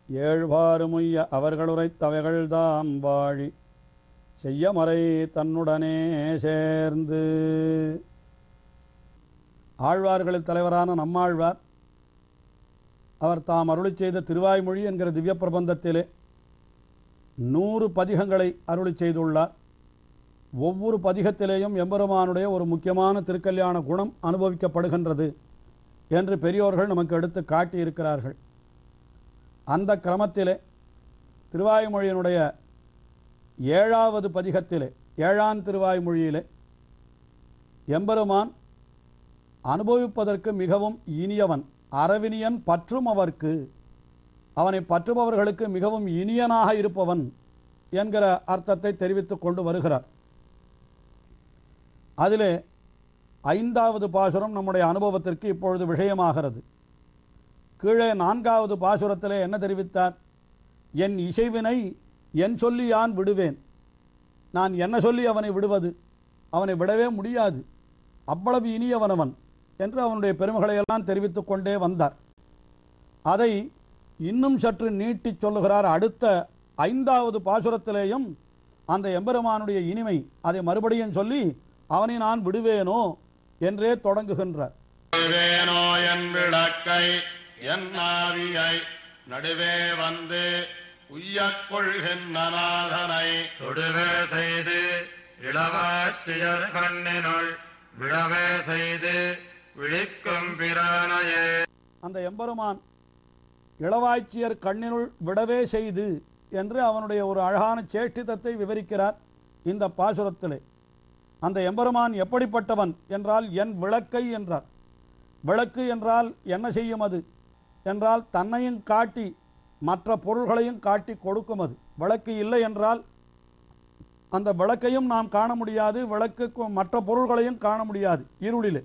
ஏழ்வாறுமுய்ய அவர்களுரைத்தவைகள்தாம் வாழி செய்யமறை தன்னுடனே சேர்ந்து ஆழ்வார்களில் தலைவரான நம்மாழ்வார் அவர் தாம் அருளிச் செய்த திருவாய்மொழி என்கிற திவ்ய பிரபந்தத்திலே நூறு பதிகங்களை அருளிச் செய்துள்ளார் ஒவ்வொரு பதிகத்திலேயும் எம்பெருமானுடைய ஒரு முக்கியமான திருக்கல்யாண குணம் அனுபவிக்கப்படுகின்றது என்று பெரியோர்கள் நமக்கு எடுத்து காட்டியிருக்கிறார்கள் அந்த கிரமத்திலே திருவாய்மொழியினுடைய ஏழாவது பதிகத்திலே ஏழாம் திருவாய்மொழியிலே எம்பெருமான் அனுபவிப்பதற்கு மிகவும் இனியவன் அரவினியன் பற்றும் அவர்க்கு அவனை பற்றுபவர்களுக்கு மிகவும் இனியனாக இருப்பவன் என்கிற அர்த்தத்தை தெரிவித்துக் கொண்டு வருகிறார் அதிலே ஐந்தாவது பாசுரம் நம்முடைய அனுபவத்திற்கு இப்பொழுது விஷயமாகிறது கீழே நான்காவது பாசுரத்திலே என்ன தெரிவித்தார் என் இசைவினை என் சொல்லி யான் விடுவேன் நான் என்ன சொல்லி அவனை விடுவது அவனை விடவே முடியாது அவ்வளவு இனியவனவன் என்று அவனுடைய பெருமைகளையெல்லாம் தெரிவித்துக் கொண்டே வந்தார் அதை இன்னும் சற்று நீட்டிச் சொல்லுகிறார் அடுத்த ஐந்தாவது பாசுரத்திலேயும் அந்த எம்பெருமானுடைய இனிமை அதை மறுபடியும் சொல்லி அவனை நான் விடுவேனோ என்றே தொடங்குகின்றார் விடுவேனோ என் விளக்கை என் ஆவியை நடுவே வந்து உய்யக் கொள்கின்ற நாதனை தொடுவே செய்து இளவாட்சியர் கண்ணினுள் விழவே செய்து விழிக்கும் பிரானையே அந்த எம்பெருமான் இளவாய்ச்சியர் கண்ணினுள் விடவே செய்து என்று அவனுடைய ஒரு அழகான சேஷ்டிதத்தை விவரிக்கிறார் இந்த பாசுரத்திலே அந்த எம்பெருமான் எப்படிப்பட்டவன் என்றால் என் விளக்கை என்றார் விளக்கு என்றால் என்ன செய்யும் அது என்றால் தன்னையும் காட்டி மற்ற பொருள்களையும் காட்டி கொடுக்கும் அது விளக்கு இல்லை என்றால் அந்த விளக்கையும் நாம் காண முடியாது விளக்கு மற்ற பொருள்களையும் காண முடியாது இருளிலே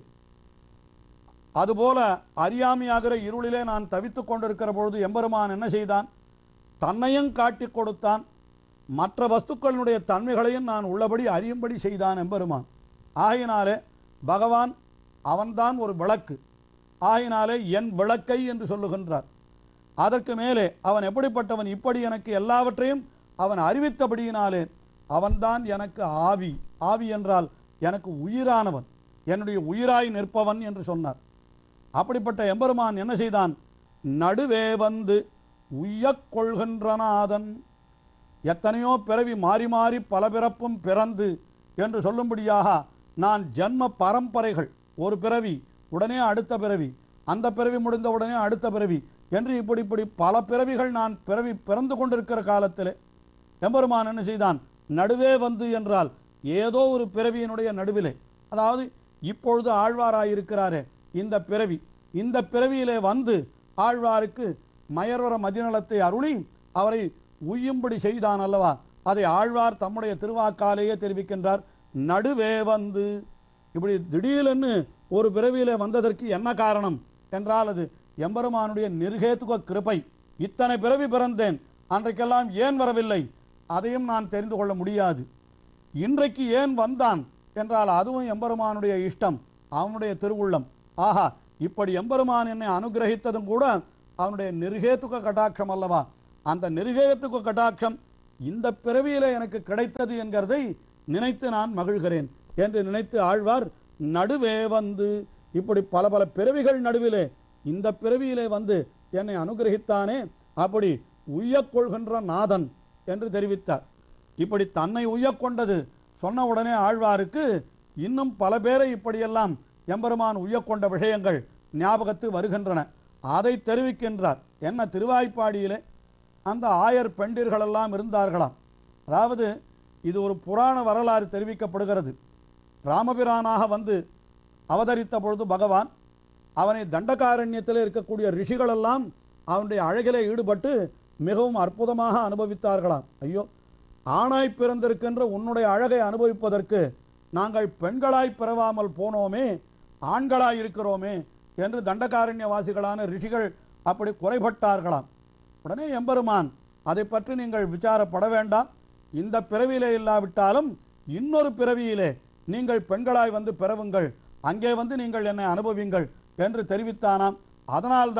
அதுபோல அறியாமையாகிற இருளிலே நான் தவித்துக் கொண்டிருக்கிற பொழுது எம்பெருமான் என்ன செய்தான் தன்னையும் காட்டி கொடுத்தான் மற்ற வஸ்துக்களினுடைய தன்மைகளையும் நான் உள்ளபடி அறியும்படி செய்தான் எம்பெருமான் ஆகினாலே பகவான் அவன்தான் ஒரு விளக்கு ஆகினாலே என் விளக்கை என்று சொல்லுகின்றார் அதற்கு மேலே அவன் எப்படிப்பட்டவன் இப்படி எனக்கு எல்லாவற்றையும் அவன் அறிவித்தபடியினாலே அவன்தான் எனக்கு ஆவி ஆவி என்றால் எனக்கு உயிரானவன் என்னுடைய உயிராய் நிற்பவன் என்று சொன்னார் அப்படிப்பட்ட எம்பெருமான் என்ன செய்தான் நடுவே வந்து உய்யக் கொள்கின்றநாதன் எத்தனையோ பிறவி மாறி மாறி பல பிறப்பும் பிறந்து என்று சொல்லும்படியாக நான் ஜன்ம பரம்பரைகள் ஒரு பிறவி உடனே அடுத்த பிறவி அந்த பிறவி முடிந்த உடனே அடுத்த பிறவி என்று இப்படி இப்படி பல பிறவிகள் நான் பிறவி பிறந்து கொண்டிருக்கிற காலத்திலே எம்பெருமான் என்ன செய்தான் நடுவே வந்து என்றால் ஏதோ ஒரு பிறவியினுடைய நடுவிலே அதாவது இப்பொழுது ஆழ்வாராயிருக்கிறாரே இந்த பிறவி இந்த பிறவியிலே வந்து ஆழ்வாருக்கு மயர்வர மதிநலத்தை அருளி அவரை உய்யும்படி செய்தான் அல்லவா அதை ஆழ்வார் தம்முடைய திருவாக்காலேயே தெரிவிக்கின்றார் நடுவே வந்து இப்படி திடீரென்னு ஒரு பிறவியிலே வந்ததற்கு என்ன காரணம் என்றால் அது எம்பெருமானுடைய நிர்ஹேதுக கிருபை இத்தனை பிறவி பிறந்தேன் அன்றைக்கெல்லாம் ஏன் வரவில்லை அதையும் நான் தெரிந்து கொள்ள முடியாது இன்றைக்கு ஏன் வந்தான் என்றால் அதுவும் எம்பெருமானுடைய இஷ்டம் அவனுடைய திருவுள்ளம் ஆஹா இப்படி எம்பெருமான் என்னை அனுகிரகித்ததும் கூட அவனுடைய நிர்ஹேத்துக கட்டாட்சம் அல்லவா அந்த நிர்ஹேத்துக கட்டாட்சம் இந்த பிறவியிலே எனக்கு கிடைத்தது என்கிறதை நினைத்து நான் மகிழ்கிறேன் என்று நினைத்து ஆழ்வார் நடுவே வந்து இப்படி பல பல பிறவிகள் நடுவிலே இந்த பிறவியிலே வந்து என்னை அனுகிரகித்தானே அப்படி உய்யக் கொள்கின்ற நாதன் என்று தெரிவித்தார் இப்படி தன்னை உய்யக் கொண்டது சொன்ன உடனே ஆழ்வாருக்கு இன்னும் பல பேரை இப்படியெல்லாம் எம்பெருமான் உய்யக் கொண்ட விஷயங்கள் ஞாபகத்து வருகின்றன அதை தெரிவிக்கின்றார் என்ன திருவாய்ப்பாடியிலே அந்த ஆயர் பெண்டிர்களெல்லாம் இருந்தார்களாம் அதாவது இது ஒரு புராண வரலாறு தெரிவிக்கப்படுகிறது ராமபிரானாக வந்து அவதரித்த பொழுது பகவான் அவனை தண்டகாரண்யத்தில் இருக்கக்கூடிய ரிஷிகளெல்லாம் அவனுடைய அழகிலே ஈடுபட்டு மிகவும் அற்புதமாக அனுபவித்தார்களாம் ஐயோ ஆணாய் பிறந்திருக்கின்ற உன்னுடைய அழகை அனுபவிப்பதற்கு நாங்கள் பெண்களாய் பிறவாமல் போனோமே ஆண்களாய் இருக்கிறோமே என்று தண்டகாரண்யவாசிகளான ரிஷிகள் அப்படி குறைபட்டார்களாம் உடனே எம்பெருமான் அதை பற்றி நீங்கள் விசாரப்பட வேண்டாம் இந்த பிறவியிலே இல்லாவிட்டாலும் இன்னொரு பிறவியிலே நீங்கள் பெண்களாய் வந்து பிறவுங்கள் அங்கே வந்து நீங்கள் என்னை அனுபவிங்கள் என்று தெரிவித்தானாம் அதனால்தான்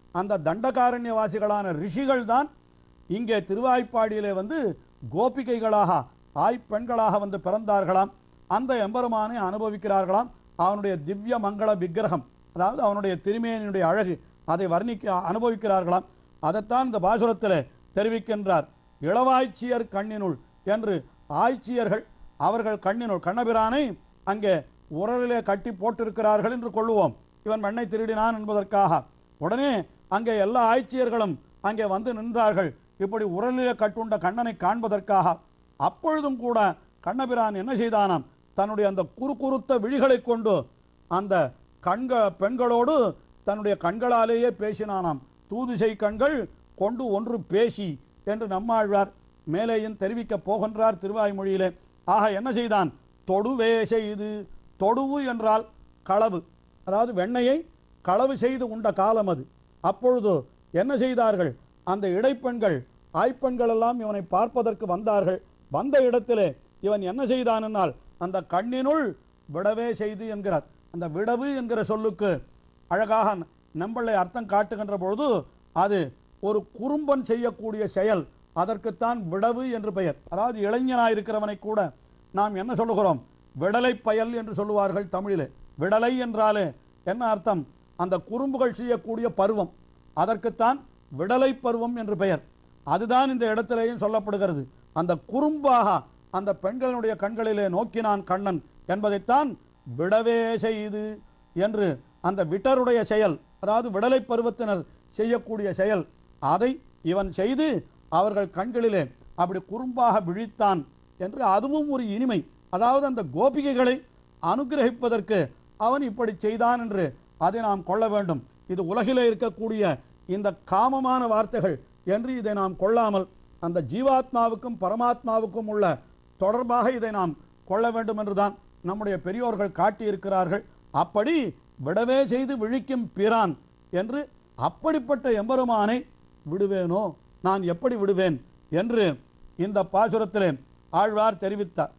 அந்த தண்டகாரண்யவாசிகளான ரிஷிகள் தான் இங்கே திருவாய்ப்பாடியிலே வந்து கோபிகைகளாக ஆய்ப்பெண்களாக வந்து பிறந்தார்களாம் அந்த எம்பெருமானை அனுபவிக்கிறார்களாம் அவனுடைய திவ்ய மங்கள விக்கிரகம் அதாவது அவனுடைய திருமேனியுடைய அழகு அதை வர்ணிக்க அனுபவிக்கிறார்களாம் அதைத்தான் இந்த பாசுரத்தில் தெரிவிக்கின்றார் இளவாய்ச்சியர் கண்ணினுள் என்று ஆய்ச்சியர்கள் அவர்கள் கண்ணினுள் கண்ணபிரானை அங்கே உரலிலே கட்டி போட்டிருக்கிறார்கள் என்று கொள்ளுவோம் இவன் மண்ணை திருடினான் என்பதற்காக உடனே அங்கே எல்லா ஆய்ச்சியர்களும் அங்கே வந்து நின்றார்கள் இப்படி உரலிலே கட்டுண்ட கண்ணனை காண்பதற்காக அப்பொழுதும் கூட கண்ணபிரான் என்ன செய்தானாம் தன்னுடைய அந்த குறுகுறுத்த விழிகளை கொண்டு அந்த கண்க பெண்களோடு தன்னுடைய கண்களாலேயே பேசினானாம் தூதுசை கண்கள் கொண்டு ஒன்று பேசி என்று நம்மாழ்வார் மேலேயும் தெரிவிக்கப் போகின்றார் திருவாய்மொழியிலே ஆக என்ன செய்தான் தொடுவே செய்து தொடுவு என்றால் களவு அதாவது வெண்ணையை களவு செய்து உண்ட காலம் அது அப்பொழுது என்ன செய்தார்கள் அந்த இடைப்பெண்கள் ஆய்ப்பெண்கள் எல்லாம் இவனை பார்ப்பதற்கு வந்தார்கள் வந்த இடத்திலே இவன் என்ன செய்தான் என்னால் அந்த கண்ணினுள் விடவே செய்து என்கிறார் அந்த விடவு என்கிற சொல்லுக்கு அழகாக நம்பளை அர்த்தம் காட்டுகின்ற பொழுது அது ஒரு குறும்பன் செய்யக்கூடிய செயல் அதற்குத்தான் விடவு என்று பெயர் அதாவது இளைஞனாய் இருக்கிறவனை கூட நாம் என்ன சொல்லுகிறோம் விடலை பயல் என்று சொல்லுவார்கள் தமிழிலே விடலை என்றாலே என்ன அர்த்தம் அந்த குறும்புகள் செய்யக்கூடிய பருவம் அதற்குத்தான் விடலை பருவம் என்று பெயர் அதுதான் இந்த இடத்திலேயும் சொல்லப்படுகிறது அந்த குறும்பாக அந்த பெண்களுடைய கண்களிலே நோக்கினான் கண்ணன் என்பதைத்தான் விடவே செய்து என்று அந்த விட்டருடைய செயல் அதாவது விடலை பருவத்தினர் செய்யக்கூடிய செயல் அதை இவன் செய்து அவர்கள் கண்களிலே அப்படி குறும்பாக விழித்தான் என்று அதுவும் ஒரு இனிமை அதாவது அந்த கோபிகைகளை அனுகிரகிப்பதற்கு அவன் இப்படி செய்தான் என்று அதை நாம் கொள்ள வேண்டும் இது உலகிலே இருக்கக்கூடிய இந்த காமமான வார்த்தைகள் என்று இதை நாம் கொள்ளாமல் அந்த ஜீவாத்மாவுக்கும் பரமாத்மாவுக்கும் உள்ள தொடர்பாக இதை நாம் கொள்ள வேண்டும் என்றுதான் நம்முடைய பெரியோர்கள் காட்டியிருக்கிறார்கள் அப்படி விடவே செய்து விழிக்கும் பிரான் என்று அப்படிப்பட்ட எம்பெருமானை விடுவேனோ நான் எப்படி விடுவேன் என்று இந்த பாசுரத்திலே ஆழ்வார் தெரிவித்தார்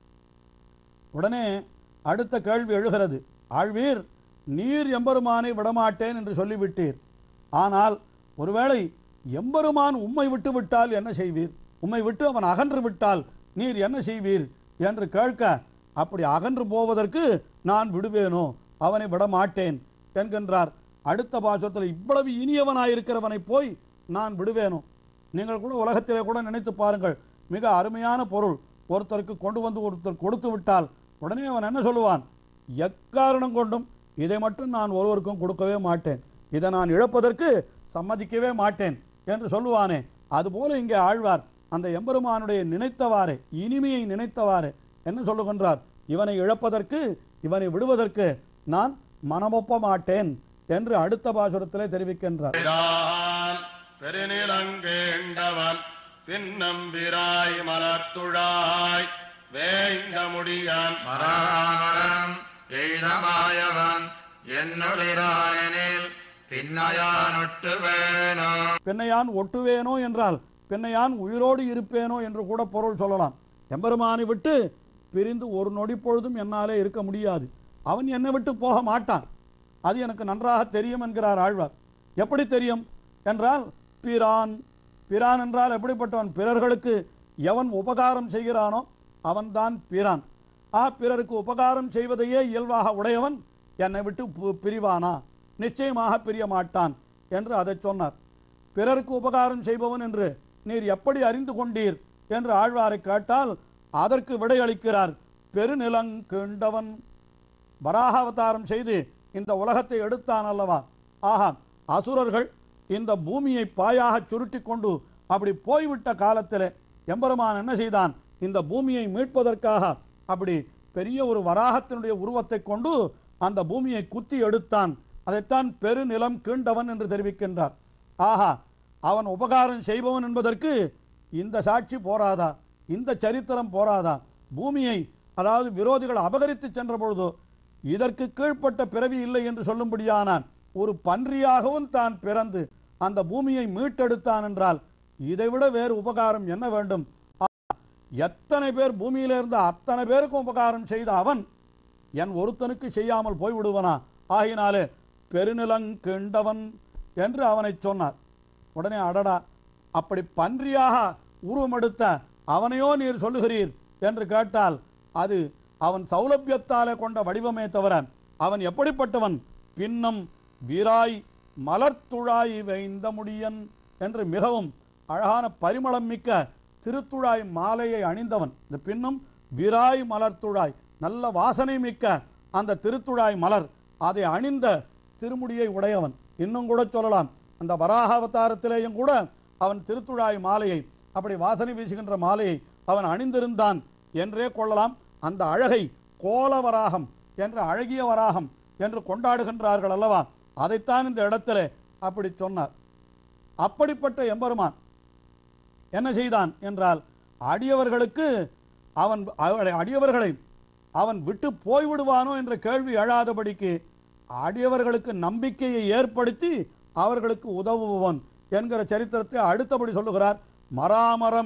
உடனே அடுத்த கேள்வி எழுகிறது ஆழ்வீர் நீர் எம்பெருமானை விடமாட்டேன் என்று சொல்லிவிட்டீர் ஆனால் ஒருவேளை எம்பெருமான் உம்மை விட்டு விட்டால் என்ன செய்வீர் உம்மை விட்டு அவன் அகன்று விட்டால் நீர் என்ன செய்வீர் என்று கேட்க அப்படி அகன்று போவதற்கு நான் விடுவேனோ அவனை விடமாட்டேன் என்கின்றார் அடுத்த பாசுரத்தில் இவ்வளவு இனியவனாயிருக்கிறவனை போய் நான் விடுவேனோ நீங்கள் கூட உலகத்திலே கூட நினைத்து பாருங்கள் மிக அருமையான பொருள் ஒருத்தருக்கு கொண்டு வந்து ஒருத்தர் கொடுத்து விட்டால் உடனே அவன் என்ன சொல்லுவான் எக்காரணம் கொண்டும் இதை மட்டும் நான் ஒருவருக்கும் கொடுக்கவே மாட்டேன் இதை நான் இழப்பதற்கு சம்மதிக்கவே மாட்டேன் என்று சொல்லுவானே அதுபோல இங்கே ஆழ்வார் அந்த எம்பெருமானுடைய நினைத்தவாறே இனிமையை நினைத்தவாறே என்ன சொல்லுகின்றார் இவனை இழப்பதற்கு இவனை விடுவதற்கு நான் மனமொப்ப மாட்டேன் என்று அடுத்த பாசுரத்திலே தெரிவிக்கின்றார் பிரான் பெருநிலங்கேண்டவன் பின்னம்பிராய் மலத்துழாய் வேங்க முடியான் மராமரம் எய்தமாயவன் என்னுளிராயனில் பின்னையானொட்டு வேணும் பின்னையான் ஒட்டுவேனோ என்றால் பின்னையான் உயிரோடு இருப்பேனோ என்று கூட பொருள் சொல்லலாம் எம்பெருமானை விட்டு பிரிந்து ஒரு நொடி பொழுதும் என்னாலே இருக்க முடியாது அவன் என்னை விட்டு போக மாட்டான் அது எனக்கு நன்றாக தெரியும் என்கிறார் ஆழ்வார் எப்படி தெரியும் என்றால் பிரான் பிரான் என்றால் எப்படிப்பட்டவன் பிறர்களுக்கு எவன் உபகாரம் செய்கிறானோ அவன்தான் பிரான் ஆ பிறருக்கு உபகாரம் செய்வதையே இயல்பாக உடையவன் என்னை விட்டு பு- பிரிவானா நிச்சயமாக பிரிய மாட்டான் என்று அதை சொன்னார் பிறருக்கு உபகாரம் செய்பவன் என்று நீர் எப்படி அறிந்து கொண்டீர் என்று ஆழ்வாரை கேட்டால் அதற்கு விடையளிக்கிறார் பெருநிலங்கண்டவன் வராக அவதாரம் செய்து இந்த உலகத்தை எடுத்தான் அல்லவா ஆஹா அசுரர்கள் இந்த பூமியை பாயாக சுருட்டி கொண்டு அப்படி போய்விட்ட காலத்தில் எம்பெருமான் என்ன செய்தான் இந்த பூமியை மீட்பதற்காக அப்படி பெரிய ஒரு வராகத்தினுடைய உருவத்தை கொண்டு அந்த பூமியை குத்தி எடுத்தான் அதைத்தான் பெருநிலம் கீண்டவன் என்று தெரிவிக்கின்றார் ஆஹா அவன் உபகாரம் செய்பவன் என்பதற்கு இந்த சாட்சி போராதா இந்த சரித்திரம் போராதா பூமியை அதாவது விரோதிகள் அபகரித்து சென்ற பொழுது இதற்கு கீழ்ப்பட்ட பிறவி இல்லை என்று சொல்லும்படியான ஒரு பன்றியாகவும் தான் பிறந்து அந்த பூமியை மீட்டெடுத்தான் என்றால் இதைவிட வேறு உபகாரம் என்ன வேண்டும் எத்தனை பேர் பூமியில இருந்த அத்தனை பேருக்கும் உபகாரம் செய்த அவன் என் ஒருத்தனுக்கு செய்யாமல் போய்விடுவனா ஆகினாலே பெருநிலங்கெண்டவன் என்று அவனை சொன்னார் உடனே அடடா அப்படி பன்றியாக உருவமெடுத்த அவனையோ நீர் சொல்லுகிறீர் என்று கேட்டால் அது அவன் சௌலபியத்தாலே கொண்ட வடிவமே தவிர அவன் எப்படிப்பட்டவன் பின்னம் வீராய் மலர்த்துழாய் வைந்த முடியன் என்று மிகவும் அழகான பரிமளம் மிக்க திருத்துழாய் மாலையை அணிந்தவன் இந்த பின்னும் விராய் மலர்த்துழாய் நல்ல வாசனை மிக்க அந்த திருத்துழாய் மலர் அதை அணிந்த திருமுடியை உடையவன் இன்னும் கூட சொல்லலாம் அந்த வராக அவதாரத்திலேயும் கூட அவன் திருத்துழாய் மாலையை அப்படி வாசனை வீசுகின்ற மாலையை அவன் அணிந்திருந்தான் என்றே கொள்ளலாம் அந்த அழகை கோல வராகம் என்ற அழகிய வராகம் என்று கொண்டாடுகின்றார்கள் அல்லவா அதைத்தான் இந்த இடத்துல அப்படி சொன்னார் அப்படிப்பட்ட எம்பெருமான் என்ன செய்தான் என்றால் அடியவர்களுக்கு அவன் அவ- அடியவர்களை அவன் விட்டு போய்விடுவானோ என்ற கேள்வி எழாதபடிக்கு அடியவர்களுக்கு நம்பிக்கையை ஏற்படுத்தி அவர்களுக்கு உதவுபவன் என்கிற சரித்திரத்தை அடுத்தபடி சொல்லுகிறார் மராமரம்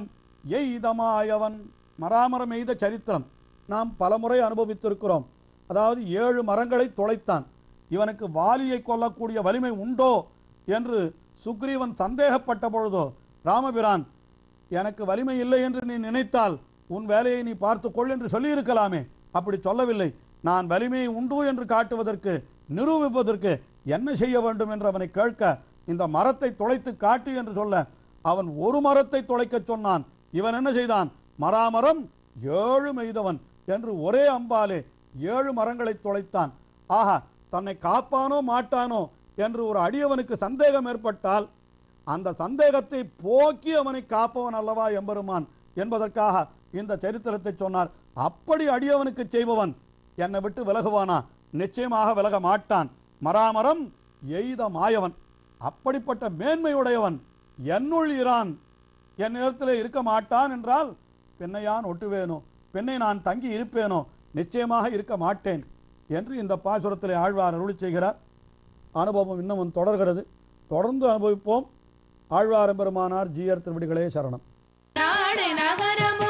எய்தமாயவன் மராமரம் எய்த சரித்திரம் நாம் பலமுறை அனுபவித்திருக்கிறோம் அதாவது ஏழு மரங்களை தொலைத்தான் இவனுக்கு வாலியை கொல்லக்கூடிய வலிமை உண்டோ என்று சுக்ரீவன் சந்தேகப்பட்ட பொழுதோ ராமபிரான் எனக்கு வலிமை இல்லை என்று நீ நினைத்தால் உன் வேலையை நீ பார்த்துக்கொள் என்று சொல்லியிருக்கலாமே அப்படி சொல்லவில்லை நான் வலிமையை உண்டு என்று காட்டுவதற்கு நிரூபிப்பதற்கு என்ன செய்ய வேண்டும் என்று அவனை கேட்க இந்த மரத்தை தொலைத்து காட்டு என்று சொல்ல அவன் ஒரு மரத்தை தொலைக்கச் சொன்னான் இவன் என்ன செய்தான் மராமரம் ஏழு மெய்தவன் என்று ஒரே அம்பாலே ஏழு மரங்களை தொலைத்தான் ஆஹா தன்னை காப்பானோ மாட்டானோ என்று ஒரு அடியவனுக்கு சந்தேகம் ஏற்பட்டால் அந்த சந்தேகத்தை போக்கி அவனை காப்பவன் அல்லவா எம்பெருமான் என்பதற்காக இந்த சரித்திரத்தை சொன்னார் அப்படி அடியவனுக்கு செய்பவன் என்னை விட்டு விலகுவானா நிச்சயமாக விலக மாட்டான் மராமரம் எய்த மாயவன் அப்படிப்பட்ட மேன்மையுடையவன் என்னுள் இரான் என் இடத்துல இருக்க மாட்டான் என்றால் பெண்ணையான் ஒட்டுவேனோ பெண்ணை நான் தங்கி இருப்பேனோ நிச்சயமாக இருக்க மாட்டேன் என்று இந்த பாசுரத்திலே ஆழ்வார் அருளி செய்கிறார் அனுபவம் இன்னமும் தொடர்கிறது தொடர்ந்து அனுபவிப்போம் ஆழ்வார் பெருமானார் ஜீயர் திருவடிகளே சரணம் நாடு நகரமு